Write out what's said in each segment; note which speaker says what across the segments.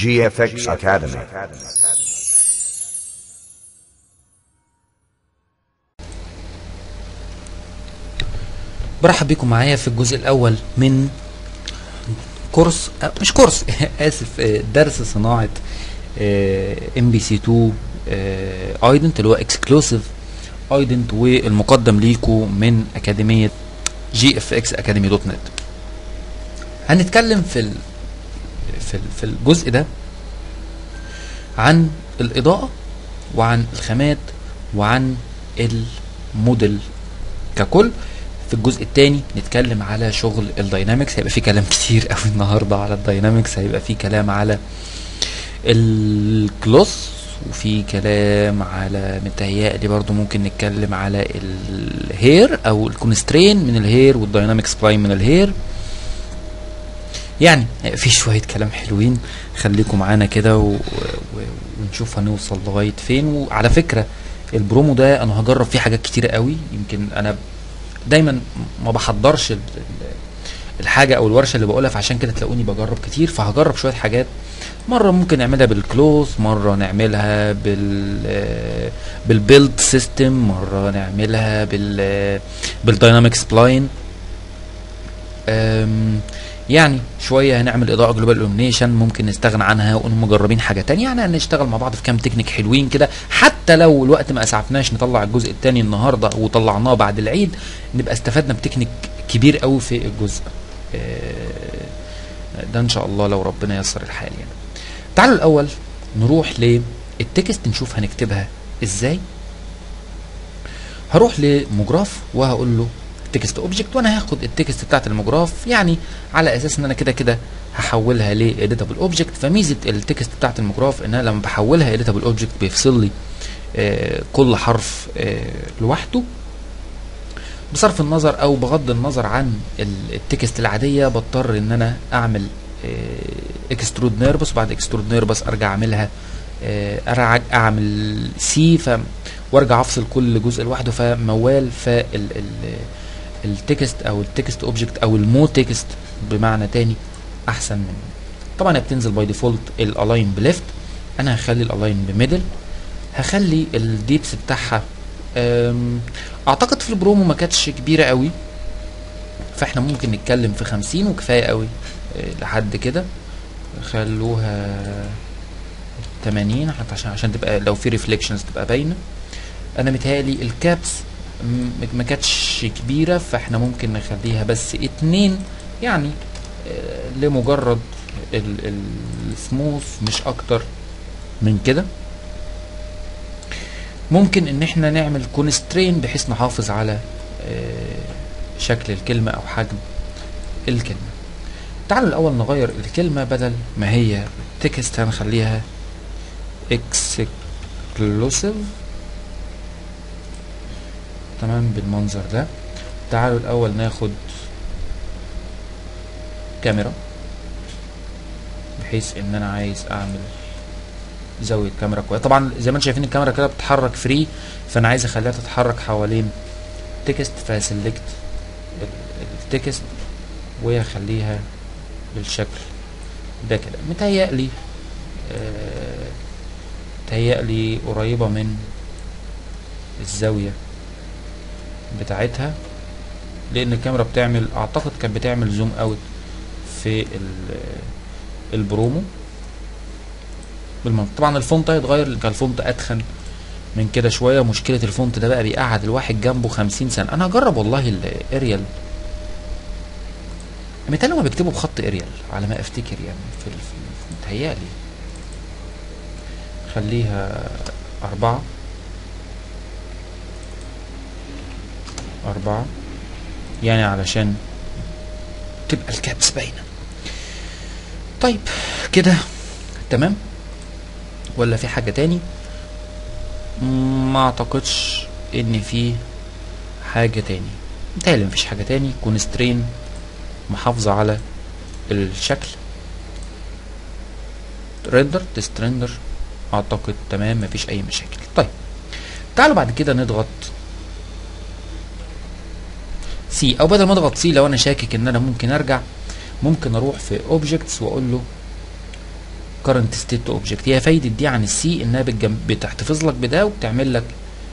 Speaker 1: GFX Academy.
Speaker 2: برحب بكم معايا في الجزء الاول من كورس آه، مش كورس اسف آه، درس صناعه ام بي سي 2 ايدنت اللي هو اكسكلوسيف ايدنت والمقدم ليكم من اكاديميه جي اف اكس اكاديمي دوت نت هنتكلم في ال في ال في الجزء ده عن الاضاءه وعن الخامات وعن الموديل ككل في الجزء الثاني نتكلم على شغل الداينامكس هيبقى في كلام كتير قوي النهارده على الداينامكس هيبقى في كلام على الكلوس وفي كلام على متهيألي برضو ممكن نتكلم على الهير او الكونسترين من الهير والداينامكس سبلاين من الهير يعني في شوية كلام حلوين خليكم معانا كده و... و... ونشوف هنوصل لغاية فين وعلى فكرة البرومو ده انا هجرب فيه حاجات كتيرة قوي يمكن انا دايما ما بحضرش ال- ال- الحاجه او الورشه اللي بقولها فعشان كده تلاقوني بجرب كتير فهجرب شويه حاجات مره ممكن نعملها بالكلوز مره نعملها بال آه، بالبيلد سيستم مره نعملها بال بالدايناميك سبلاين يعني شويه هنعمل اضاءه جلوبال illumination ممكن نستغنى عنها ونقوم مجربين حاجه تانية يعني هنشتغل مع بعض في كام تكنيك حلوين كده حتى لو الوقت ما اسعفناش نطلع الجزء الثاني النهارده وطلعناه بعد العيد نبقى استفدنا بتكنيك كبير قوي في الجزء آه، ده ان شاء الله لو ربنا ييسر الحال يعني تعالوا الاول نروح للتكست نشوف هنكتبها ازاي هروح لمجراف وهقول له تكست اوبجكت وانا هاخد التكست بتاعت المجراف يعني على اساس ان انا كده كده هحولها لاديتابل اوبجكت فميزه التكست بتاعت المجراف ان انا لما بحولها اديتابل اوبجكت بيفصل لي آه، كل حرف آه، لوحده بصرف النظر او بغض النظر عن ال- التكست العاديه بضطر ان انا اعمل اكسترود نيربس وبعد اكسترود نيربس ارجع اعملها آه، ارجع اعمل سي ف وارجع افصل كل جزء لوحده فموال فال ال- التكست او التكست اوبجكت او المو تكست بمعنى تاني احسن من طبعا هي بتنزل باي ديفولت الالاين بليفت انا هخلي الالاين بميدل هخلي الديبس بتاعها أم، اعتقد في البرومو ما كانتش كبيره قوي فاحنا ممكن نتكلم في 50 وكفايه قوي أه، لحد كده خلوها 80 حتى عشان عشان تبقى لو في ريفليكشنز تبقى باينه انا متهيألي الكابس م- ما كانتش كبيره فاحنا ممكن نخليها بس اتنين يعني آه، لمجرد السموث مش اكتر من كده ممكن ان احنا نعمل كونسترين بحيث نحافظ على آه، شكل الكلمه او حجم الكلمه تعالوا الاول نغير الكلمه بدل ما هي تكست هنخليها exclusive تمام بالمنظر ده تعالوا الاول ناخد كاميرا بحيث ان انا عايز اعمل زاويه كاميرا كويس طبعا زي ما انتم شايفين الكاميرا كده بتتحرك فري فانا عايز اخليها تتحرك حوالين تكست فسلكت التكست واخليها بالشكل ده كده متهيألي آه، متهيألي قريبة من الزاوية بتاعتها لان الكاميرا بتعمل اعتقد كانت بتعمل زوم اوت في ال- البرومو بالمنطق طبعا الفونت هيتغير كان الفونت اتخن من كده شويه مشكله الفونت ده بقى بيقعد الواحد جنبه 50 سنه انا هجرب والله الاريال متهيألي هما بيكتبوا بخط اريال على ما افتكر يعني في, ال- في ال- متهيألي خليها أربعة أربعة يعني علشان تبقى الكابس باينة طيب كده تمام ولا في حاجة تاني ما اعتقدش ان في حاجة تاني متهيألي مفيش حاجة تاني كونسترين محافظة على الشكل ريندر تست ريندر اعتقد تمام مفيش اي مشاكل طيب تعالوا بعد كده نضغط سي او بدل ما اضغط سي لو انا شاكك ان انا ممكن ارجع ممكن اروح في اوبجكتس واقول له current state to object هي فايدة دي عن السي انها بتجم... بتحتفظ لك بده وبتعمل لك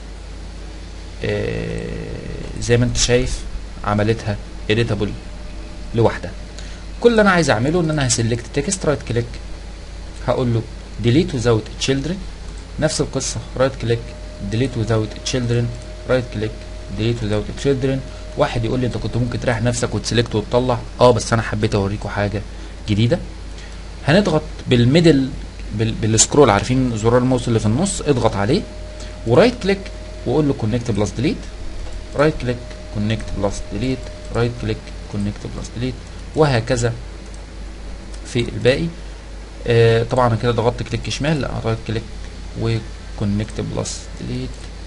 Speaker 2: آه زي ما انت شايف عملتها editable لوحدها كل اللي انا عايز اعمله ان انا هسلكت تكست رايت كليك هقول له delete without children نفس القصة رايت كليك delete without children رايت كليك delete without children واحد يقول لي انت كنت ممكن تريح نفسك وتسلكت وتطلع اه بس انا حبيت اوريكم حاجة جديدة هنضغط بالميدل بال... بالسكرول عارفين زرار الماوس اللي في النص اضغط عليه ورايت كليك وقول له كونكت بلس ديليت رايت كليك كونكت بلس ديليت رايت كليك كونكت بلس ديليت وهكذا في الباقي آه طبعا انا كده ضغطت كليك شمال لا رايت كليك وكونكت بلس ديليت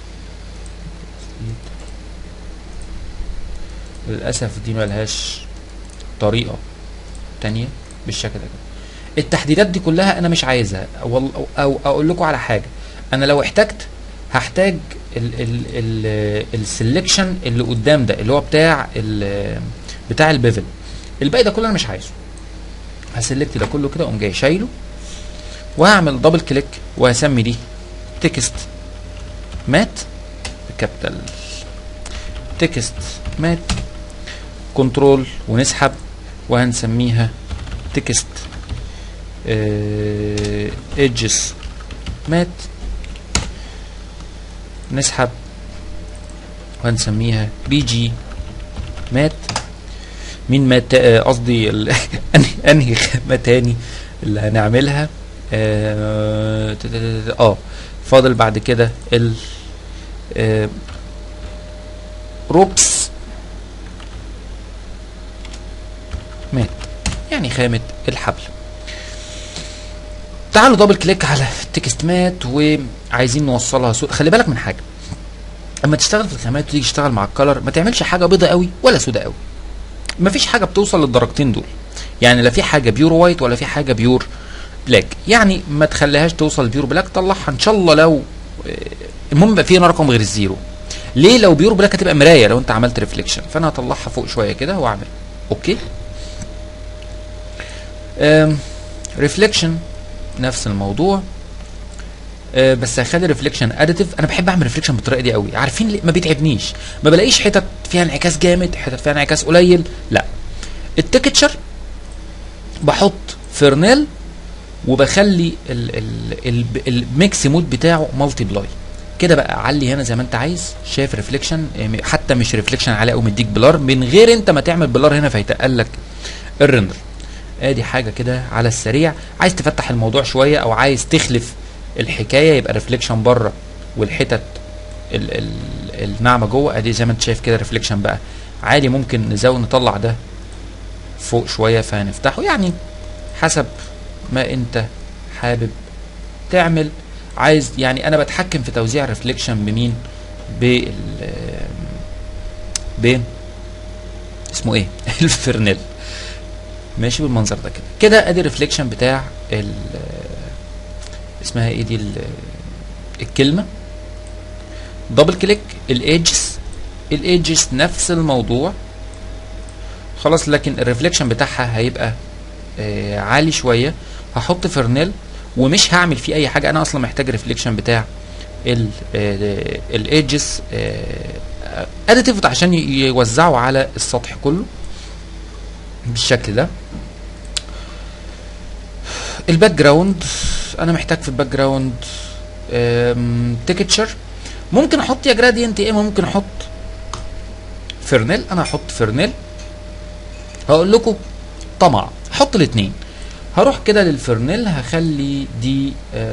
Speaker 2: للاسف دي ملهاش طريقه تانية بالشكل ده كده التحديدات دي كلها انا مش عايزها او, أو, أو اقول لكم على حاجه انا لو احتجت هحتاج السلكشن اللي قدام ده اللي هو بتاع ال بتاع البيفل الباقي ده كله انا مش عايزه هسلكت ده كله كده اقوم جاي شايله وهعمل دبل كليك وهسمي دي تكست مات بكابيتال تكست مات كنترول ونسحب وهنسميها تكست ايدجز مات نسحب وهنسميها بي جي مات مين مات قصدي انهي خامه تاني اللي هنعملها اه, آه فاضل بعد كده ال آه روبس مات يعني خامة الحبل تعالوا دبل كليك على التكست مات وعايزين نوصلها سود خلي بالك من حاجه اما تشتغل في الخامات وتيجي تشتغل مع الكلر ما تعملش حاجه بيضه قوي ولا سوداء قوي مفيش حاجه بتوصل للدرجتين دول يعني لا في حاجه بيور وايت ولا في حاجه بيور بلاك يعني ما تخليهاش توصل بيور بلاك طلعها ان شاء الله لو المهم يبقى في هنا رقم غير الزيرو ليه لو بيور بلاك هتبقى مرايه لو انت عملت ريفليكشن فانا هطلعها فوق شويه كده واعمل اوكي ريفليكشن نفس الموضوع أه بس هخلي ريفليكشن اديتيف انا بحب اعمل ريفليكشن بالطريقه دي قوي عارفين ليه ما بيتعبنيش ما بلاقيش حتت فيها انعكاس جامد حتت فيها انعكاس قليل لا التكتشر بحط فرنيل وبخلي ال ال ال الميكس مود بتاعه مالتي بلاي كده بقى علي هنا زي ما انت عايز شايف ريفليكشن حتى مش ريفليكشن عالي قوي مديك بلار من غير انت ما تعمل بلار هنا فيتقل لك الريندر ادي حاجه كده على السريع عايز تفتح الموضوع شويه او عايز تخلف الحكايه يبقى ريفليكشن بره والحتت ال ال الناعمه جوه ادي زي ما انت شايف كده ريفليكشن بقى عالي ممكن نزود نطلع ده فوق شويه فهنفتحه يعني حسب ما انت حابب تعمل عايز يعني انا بتحكم في توزيع الريفليكشن بمين بال ب اسمه ايه الفرنيل ماشي بالمنظر ده كده كده ادي الريفليكشن بتاع ال اسمها ايه دي الكلمه دبل كليك الايدجز الايدجز نفس الموضوع خلاص لكن الريفليكشن بتاعها هيبقى آه عالي شويه هحط فرنيل ومش هعمل فيه اي حاجه انا اصلا محتاج ريفليكشن بتاع الايدجز اديتيف عشان يوزعوا على السطح كله بالشكل ده الباك جراوند انا محتاج في الباك جراوند تكتشر ممكن احط يا جرادينت يا اما ممكن احط فرنيل انا هحط فرنيل هقول لكم طمع حط الاثنين هروح كده للفرنيل هخلي دي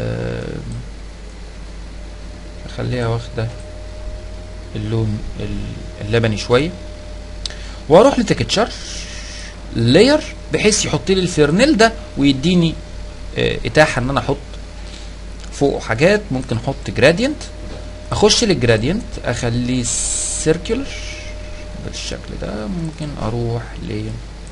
Speaker 2: هخليها واخده اللون اللبني شويه واروح لتكتشر لاير بحيث يحط لي الفرنيل ده ويديني اه اتاحه ان انا احط فوقه حاجات ممكن احط جرادينت اخش للجرادينت اخليه سيركولر بالشكل ده ممكن اروح ل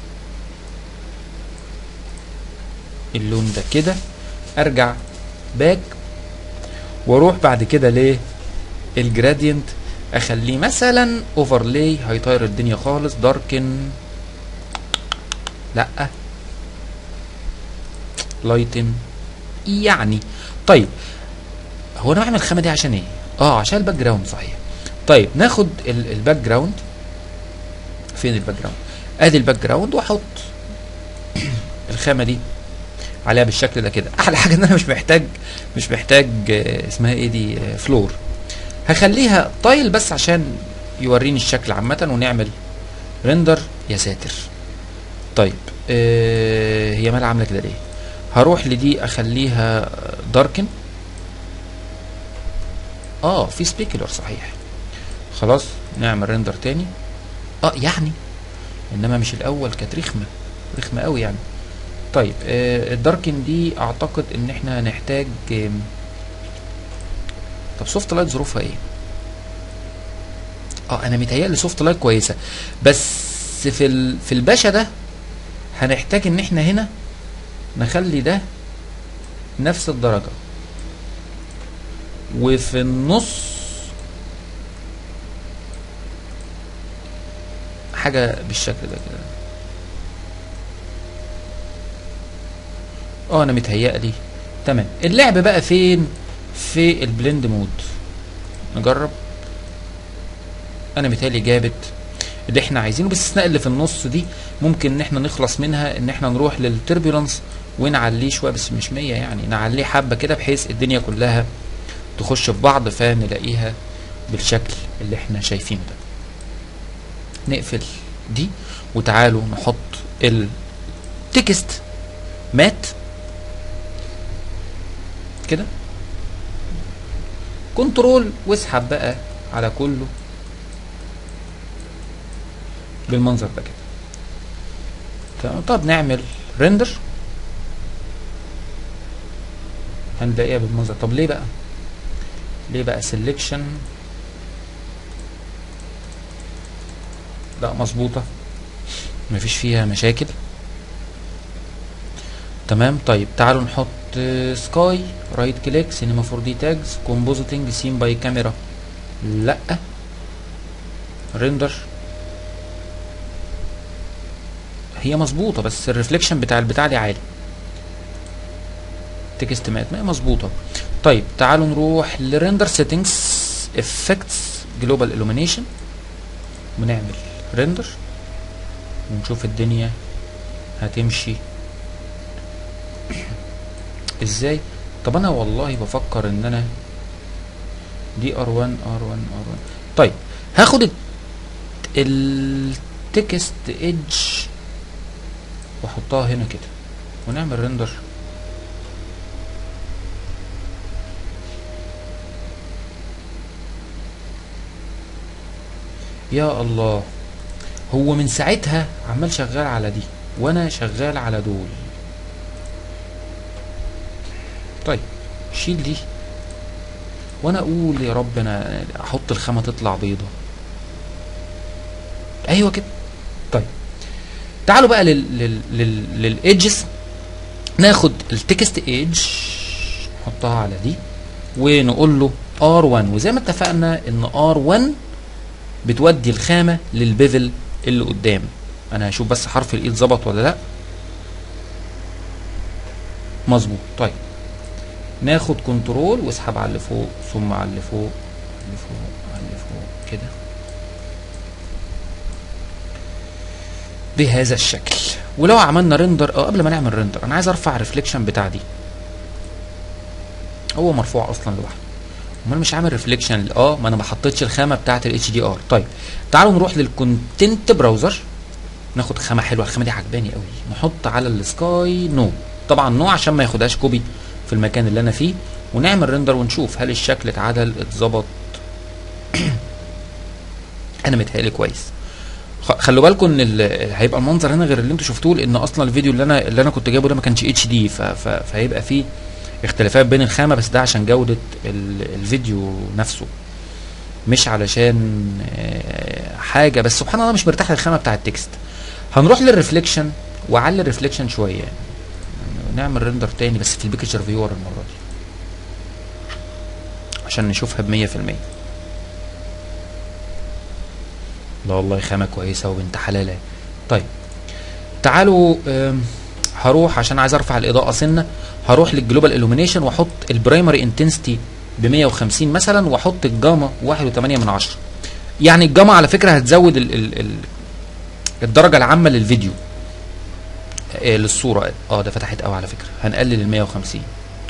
Speaker 2: اللون ده كده ارجع باك واروح بعد كده ل الجرادينت اخليه مثلا اوفرلاي هيطير الدنيا خالص داركن لا لايتن يعني طيب هو انا بعمل الخامه دي عشان ايه اه عشان الباك جراوند صحيح طيب ناخد ال- الباك جراوند فين الباك جراوند ادي الباك جراوند واحط الخامه دي عليها بالشكل ده كده احلى حاجه ان انا مش محتاج مش محتاج آه، اسمها ايه دي آه، فلور هخليها تايل بس عشان يوريني الشكل عامه ونعمل ريندر يا ساتر طيب آه هي مالها عامله كده ليه هروح لدي اخليها داركن اه في سبيكولر صحيح خلاص نعمل ريندر تاني اه يعني انما مش الاول كانت رخمه رخمه قوي يعني طيب آه الداركن دي اعتقد ان احنا هنحتاج آم، طب سوفت لايت ظروفها ايه اه انا متهيألي سوفت لايت كويسه بس في ال... في الباشا ده هنحتاج ان احنا هنا نخلي ده نفس الدرجه وفي النص حاجه بالشكل ده كده اه انا متهيألي تمام اللعب بقى فين في البلند مود نجرب انا متهيألي جابت اللي احنا عايزينه بس السناء اللي في النص دي ممكن ان احنا نخلص منها ان احنا نروح للتربيولانس ونعليه شويه بس مش 100 يعني نعليه حبه كده بحيث الدنيا كلها تخش في بعض فنلاقيها بالشكل اللي احنا شايفينه ده نقفل دي وتعالوا نحط التكست مات كده كنترول واسحب بقى على كله بالمنظر ده كده تمام طب نعمل ريندر هنلاقيها بالمنظر طب ليه بقى ليه بقى سيلكشن لا مظبوطه مفيش فيها مشاكل تمام طيب تعالوا نحط سكاي رايت كليك سينما 4 دي تاجز كومبوزيتنج سين باي كاميرا لا ريندر هي مظبوطه بس الريفليكشن بتاع البتاع دي عالي تكست مات ما هي مظبوطه طيب تعالوا نروح لريندر سيتنجز افكتس جلوبال illumination ونعمل ريندر ونشوف الدنيا هتمشي ازاي طب انا والله بفكر ان انا دي ار 1 ار 1 ار 1 طيب هاخد التكست ايدج واحطها هنا كده ونعمل ريندر يا الله هو من ساعتها عمال شغال على دي وانا شغال على دول طيب شيل دي وانا اقول يا رب انا احط الخامه تطلع بيضه ايوه كده طيب تعالوا بقى لل لل لل للايدجز ناخد التكست ايدج نحطها على دي ونقول له R1 وزي ما اتفقنا ان R1 بتودي الخامه للبيفل اللي قدام انا هشوف بس حرف الايد ظبط ولا لا مظبوط طيب ناخد كنترول واسحب على اللي فوق ثم على اللي فوق على اللي فوق على اللي فوق كده بهذا الشكل ولو عملنا ريندر اه قبل ما نعمل ريندر انا عايز ارفع الريفليكشن بتاع دي هو مرفوع اصلا لوحده امال مش عامل ريفليكشن اه ما انا ما حطيتش الخامه بتاعه الاتش دي ار طيب تعالوا نروح للكونتنت براوزر ناخد خامه حلوه الخامه دي عجباني قوي نحط على السكاي نو طبعا نو عشان ما ياخدهاش كوبي في المكان اللي انا فيه ونعمل ريندر ونشوف هل الشكل اتعدل اتظبط انا متهيألي كويس خ- خلوا بالكم ان ال- هيبقى المنظر هنا غير اللي انتوا شفتوه لان اصلا الفيديو اللي انا اللي انا كنت جايبه ده ما كانش اتش دي فهيبقى فيه اختلافات بين الخامه بس ده عشان جوده ال- الفيديو نفسه مش علشان آه، حاجه بس سبحان الله مش مرتاح للخامه بتاع التكست هنروح للريفليكشن واعلي الريفليكشن شويه يعني نعمل ريندر تاني بس في البيكتشر فيور المره دي عشان نشوفها بمية في المية لا والله خامة كويسة وبنت حلالة طيب تعالوا آم، هروح عشان عايز ارفع الاضاءه سنه هروح للجلوبال illumination واحط البرايمري انتنسيتي ب 150 مثلا واحط الجاما 1.8 من عشرة يعني الجاما على فكره هتزود ال ال ال الدرجه العامه للفيديو آه للصوره اه ده فتحت قوي على فكره هنقلل ال 150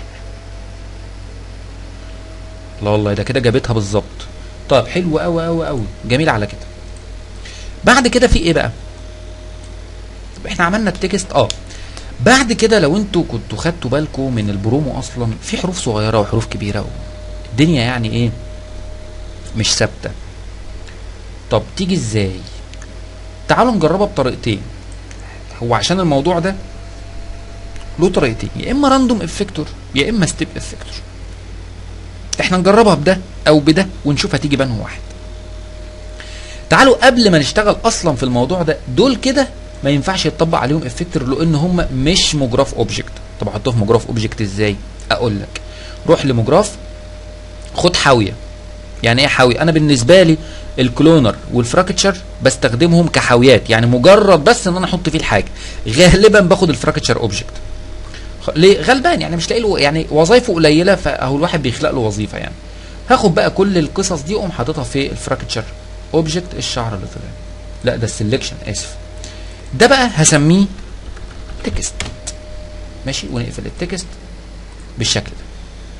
Speaker 2: لا والله ده كده جابتها بالظبط طيب حلو قوي قوي قوي جميل على كده بعد كده في ايه بقى طب احنا عملنا التكست اه بعد كده لو انتوا كنتوا خدتوا بالكم من البرومو اصلا في حروف صغيره وحروف كبيره الدنيا يعني ايه مش ثابته طب تيجي ازاي تعالوا نجربها بطريقتين هو عشان الموضوع ده له طريقتين يا اما راندوم افكتور يا اما ستيب افكتور احنا نجربها بده او بده ونشوف هتيجي بانه واحد تعالوا قبل ما نشتغل اصلا في الموضوع ده دول كده ما ينفعش يتطبق عليهم افكتور لان هم مش مجراف اوبجكت طب احطهم في مجراف اوبجكت ازاي اقول لك روح لمجراف خد حاويه يعني ايه حاويه انا بالنسبه لي الكلونر والفراكتشر بستخدمهم كحاويات يعني مجرد بس ان انا احط فيه الحاجه غالبا باخد الفراكتشر اوبجكت ليه غلبان يعني مش لاقي له يعني وظايفه قليله فاهو الواحد بيخلق له وظيفه يعني هاخد بقى كل القصص دي اقوم حاططها في الفراكتشر اوبجكت الشعر اللي طلع لا ده السلكشن اسف ده بقى هسميه تكست ماشي ونقفل التكست بالشكل ده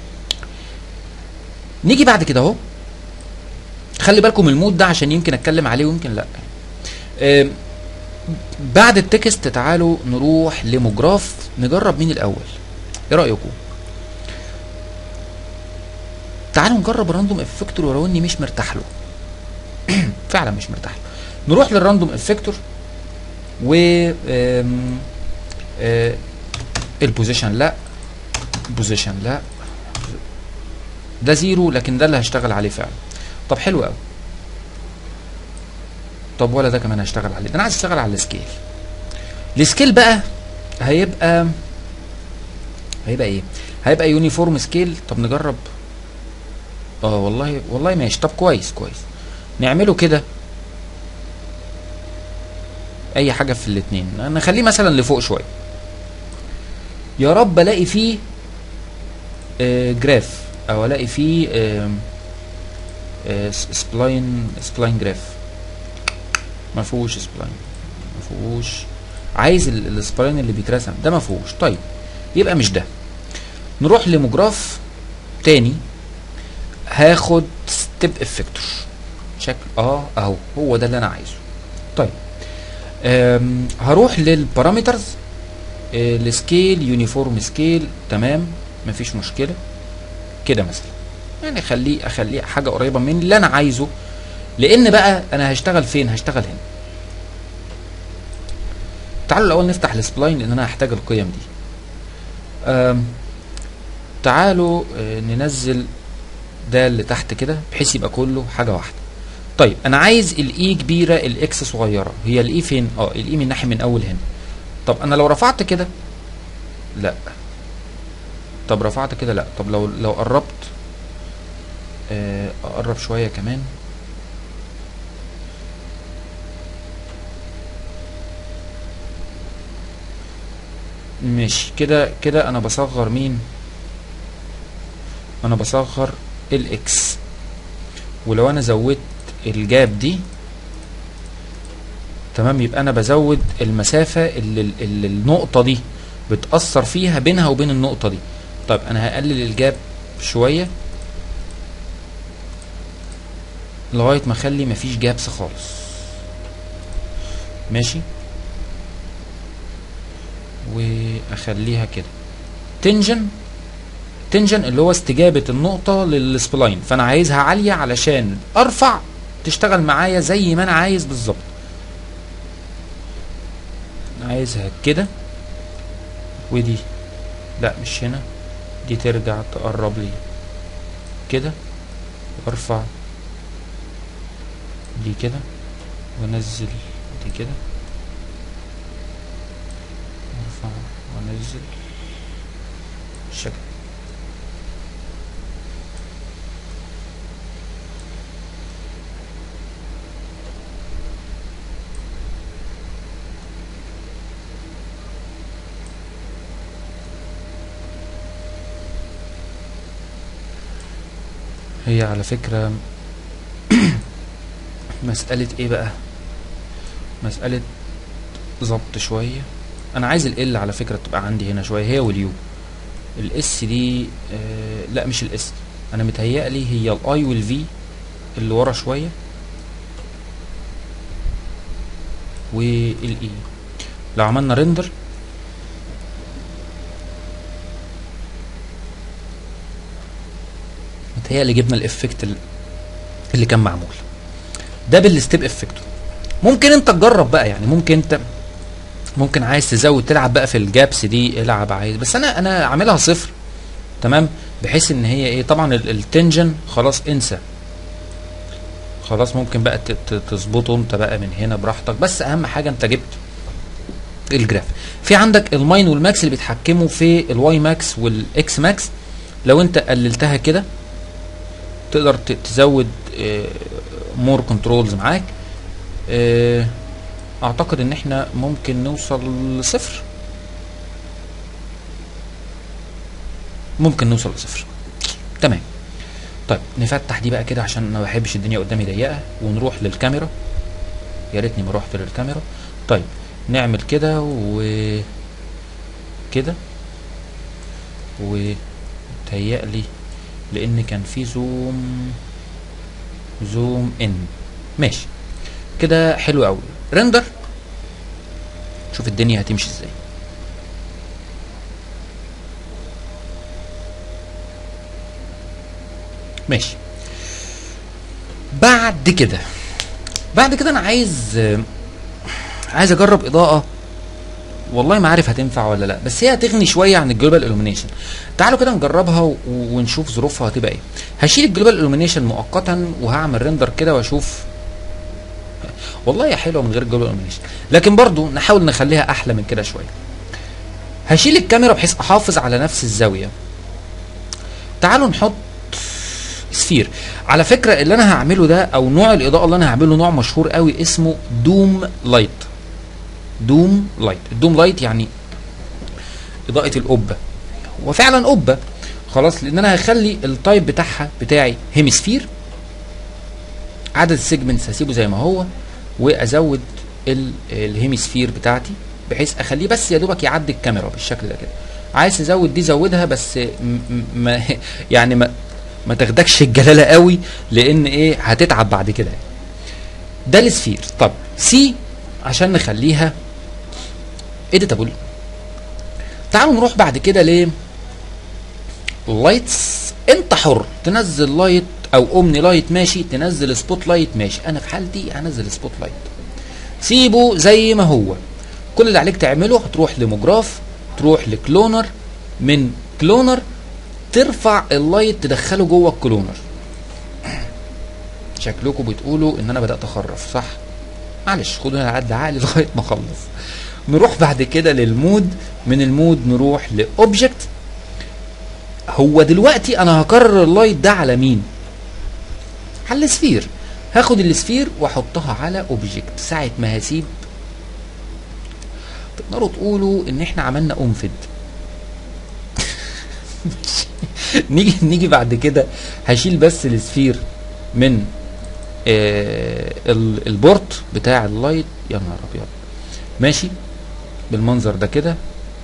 Speaker 2: نيجي بعد كده اهو خلي بالكم المود ده عشان يمكن اتكلم عليه ويمكن لا بعد التكست تعالوا نروح لمجراف نجرب مين الاول ايه رايكم تعالوا نجرب راندوم افكتور ولو اني مش مرتاح له فعلا مش مرتاح له نروح للراندوم افكتور و البوزيشن لا بوزيشن لا ده زيرو لكن ده اللي هشتغل عليه فعلا طب حلو قوي طب ولا ده كمان هشتغل عليه ده انا عايز اشتغل على السكيل السكيل بقى هيبقى هيبقى ايه هيبقى يونيفورم سكيل طب نجرب اه والله والله ماشي طب كويس كويس نعمله كده اي حاجه في الاثنين نخليه مثلا لفوق شويه يا رب الاقي فيه آه جراف او الاقي فيه آه آه سبلاين سبلاين جراف ما فيهوش سبلاين ما فيهوش عايز السبلاين اللي بيترسم ده ما فيهوش طيب يبقى مش ده نروح لمجراف تاني هاخد ستيب افكتور شكل اه اهو هو ده اللي انا عايزه طيب هروح للبارامترز السكيل يونيفورم سكيل تمام مفيش مشكله كده مثلا يعني اخليه اخليه حاجه قريبه من اللي انا عايزه لان بقى انا هشتغل فين هشتغل هنا تعالوا الاول نفتح السبلاين لان انا هحتاج القيم دي تعالوا ننزل ده اللي تحت كده بحيث يبقى كله حاجه واحده طيب انا عايز الاي كبيره الاكس صغيره هي الاي فين اه الاي من ناحيه من اول هنا طب انا لو رفعت كده لا طب رفعت كده لا طب لو لو قربت آه اقرب شويه كمان ماشي كده كده انا بصغر مين انا بصغر الاكس ولو انا زودت الجاب دي تمام يبقى انا بزود المسافة اللي, اللي النقطة دي بتأثر فيها بينها وبين النقطة دي طيب انا هقلل الجاب شوية لغاية ما اخلي مفيش جابس خالص ماشي واخليها كده تنجن تنجن اللي هو استجابة النقطة للسبلاين فانا عايزها عالية علشان ارفع تشتغل معايا زي ما انا عايز بالظبط عايزها كده ودي لا مش هنا دي ترجع تقرب لي كده وارفع دي كده وانزل دي كده وارفع وانزل الشكل هي على فكرة مسألة ايه بقى مسألة ظبط شوية انا عايز ال على فكرة تبقى عندي هنا شوية هي واليو الاس دي آه لا مش الاس انا متهيألي هي الاي والفي اللي ورا شوية والاي لو عملنا ريندر متهيألي جبنا الافكت ال- اللي كان معمول ده بالستيب افكتور ممكن انت تجرب بقى يعني ممكن انت ممكن عايز تزود تلعب بقى في الجابس دي العب عايز بس انا انا عاملها صفر تمام بحيث ان هي ايه طبعا ال- التنجن خلاص انسى خلاص ممكن بقى ت- ت- تظبطه انت بقى من هنا براحتك بس اهم حاجه انت جبت الجراف في عندك الماين والماكس اللي بيتحكموا في الواي ماكس والاكس ماكس لو انت قللتها كده تقدر ت- تزود مور كنترولز معاك آه، اعتقد ان احنا ممكن نوصل لصفر ممكن نوصل لصفر تمام طيب نفتح دي بقى كده عشان ما بحبش الدنيا قدامي ضيقه ونروح للكاميرا يا ريتني ما رحت للكاميرا طيب نعمل كده و كده وتهيألي لان كان في زوم زوم ان ماشي كده حلو قوي ريندر شوف الدنيا هتمشي ازاي ماشي بعد كده بعد كده انا عايز عايز اجرب اضاءه والله ما عارف هتنفع ولا لا بس هي هتغني شويه عن الجلوبال illumination تعالوا كده نجربها و- ونشوف ظروفها هتبقى ايه هشيل الجلوبال illumination مؤقتا وهعمل ريندر كده واشوف والله هي حلوه من غير الجلوبال illumination لكن برضو نحاول نخليها احلى من كده شويه هشيل الكاميرا بحيث احافظ على نفس الزاويه تعالوا نحط سفير على فكره اللي انا هعمله ده او نوع الاضاءه اللي انا هعمله نوع مشهور قوي اسمه دوم لايت دوم لايت الدوم لايت يعني اضاءه القبه وفعلا قبه خلاص لان انا هخلي التايب بتاعها بتاعي هيمسفير عدد السيجمنتس هسيبه زي ما هو وازود ال- الهيمسفير بتاعتي بحيث اخليه بس يا دوبك يعدي الكاميرا بالشكل ده كده عايز تزود دي زودها بس م- م- ما يعني ما ما تاخدكش الجلاله قوي لان ايه هتتعب بعد كده ده السفير طب سي عشان نخليها اديتابل تعالوا نروح بعد كده ل لايتس انت حر تنزل لايت او اومني لايت ماشي تنزل سبوت لايت ماشي انا في حالتي هنزل سبوت لايت سيبه زي ما هو كل اللي عليك تعمله هتروح لموجراف تروح لكلونر من كلونر ترفع اللايت تدخله جوه الكلونر شكلكم بتقولوا ان انا بدات اخرف صح معلش خدوا انا قد عقلي لغايه ما اخلص نروح بعد كده للمود من المود نروح لاوبجكت هو دلوقتي انا هكرر اللايت ده على مين على السفير هاخد السفير واحطها على اوبجكت ساعه ما هسيب تقدروا تقولوا ان احنا عملنا انفد نيجي نيجي بعد كده هشيل بس السفير من آه ال- البورت بتاع اللايت يا نهار ابيض ماشي بالمنظر ده كده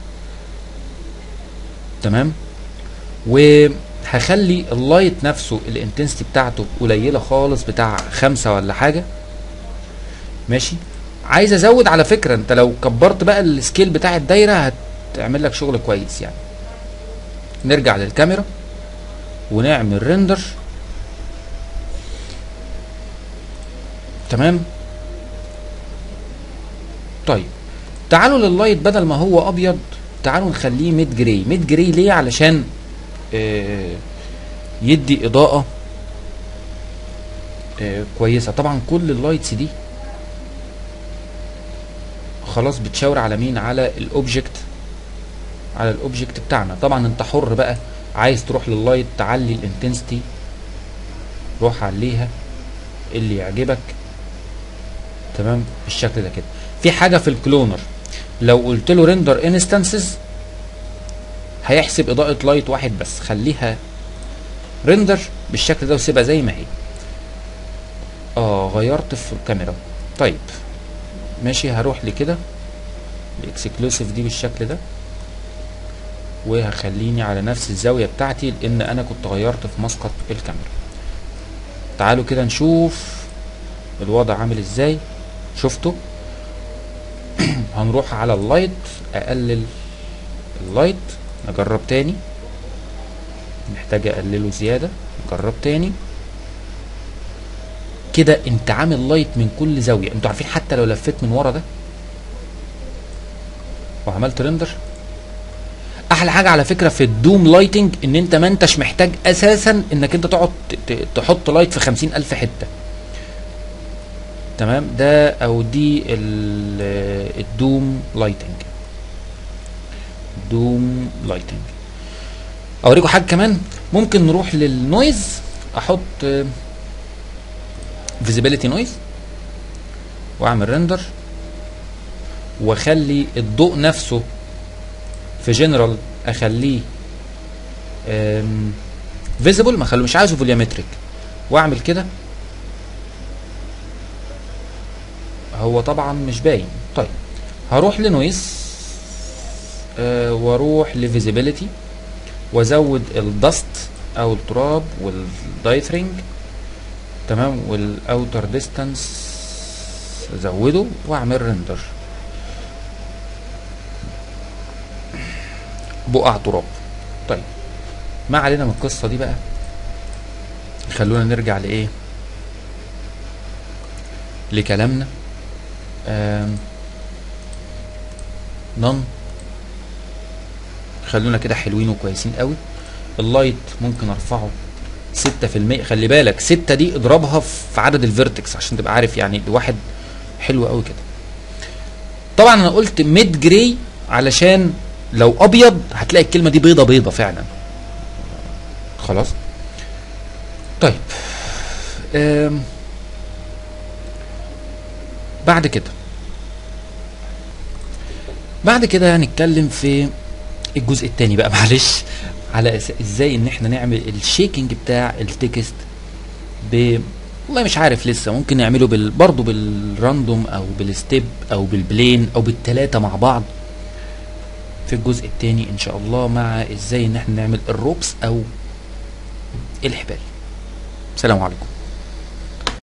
Speaker 2: تمام وهخلي اللايت نفسه الانتنسيتي بتاعته قليله خالص بتاع خمسة ولا حاجه ماشي عايز ازود على فكره انت لو كبرت بقى السكيل بتاع الدايره هتعمل لك شغل كويس يعني نرجع للكاميرا ونعمل ريندر تمام طيب تعالوا لللايت بدل ما هو ابيض تعالوا نخليه ميد جراي ميد جراي ليه علشان آه يدي اضاءه آه كويسه طبعا كل اللايتس دي خلاص بتشاور على مين على الاوبجكت على الاوبجكت بتاعنا طبعا انت حر بقى عايز تروح لللايت تعلي الانتنسيتي روح عليها اللي يعجبك تمام بالشكل ده كده في حاجه في الكلونر لو قلت له ريندر انستنسز هيحسب اضاءه لايت واحد بس خليها ريندر بالشكل ده وسيبها زي ما هي اه غيرت في الكاميرا طيب ماشي هروح لكده الاكسكلوسيف دي بالشكل ده وهخليني على نفس الزاوية بتاعتي لان انا كنت غيرت في مسقط الكاميرا تعالوا كده نشوف الوضع عامل ازاي شفتوا هنروح على اللايت اقلل اللايت نجرب تاني محتاج اقلله زيادة نجرب تاني كده انت عامل لايت من كل زاوية انتوا عارفين حتى لو لفيت من ورا ده وعملت ريندر احلى حاجه على فكره في الدوم لايتنج ان انت ما انتش محتاج اساسا انك انت تقعد تحط لايت في خمسين الف حته تمام ده او دي الدوم لايتنج دوم لايتنج اوريكم حاجه كمان ممكن نروح للنويز احط فيزيبيليتي نويز واعمل ريندر واخلي الضوء نفسه في جنرال اخليه فيزيبل ما اخليه مش عايزه فوليومتريك واعمل كده هو طبعا مش باين طيب هروح لنويز آه واروح لفيزيبيليتي وازود الدست او التراب والدايثرينج تمام والاوتر ديستانس ازوده واعمل ريندر بقع تراب طيب ما علينا من القصه دي بقى خلونا نرجع لايه لكلامنا نون خلونا كده حلوين وكويسين قوي اللايت ممكن ارفعه 6% خلي بالك 6 دي اضربها في عدد الفيرتكس عشان تبقى عارف يعني الواحد حلو قوي كده طبعا انا قلت ميد جراي علشان لو ابيض هتلاقي الكلمه دي بيضه بيضه فعلا خلاص طيب أم. بعد كده بعد كده هنتكلم في الجزء الثاني بقى معلش على ازاي ان احنا نعمل الشيكنج بتاع التكست ب والله مش عارف لسه ممكن نعمله بال... برضه بالراندوم او بالستيب او بالبلين او بالتلاتة مع بعض في الجزء الثاني ان شاء الله مع ازاي ان احنا نعمل الروبس او الحبال سلام عليكم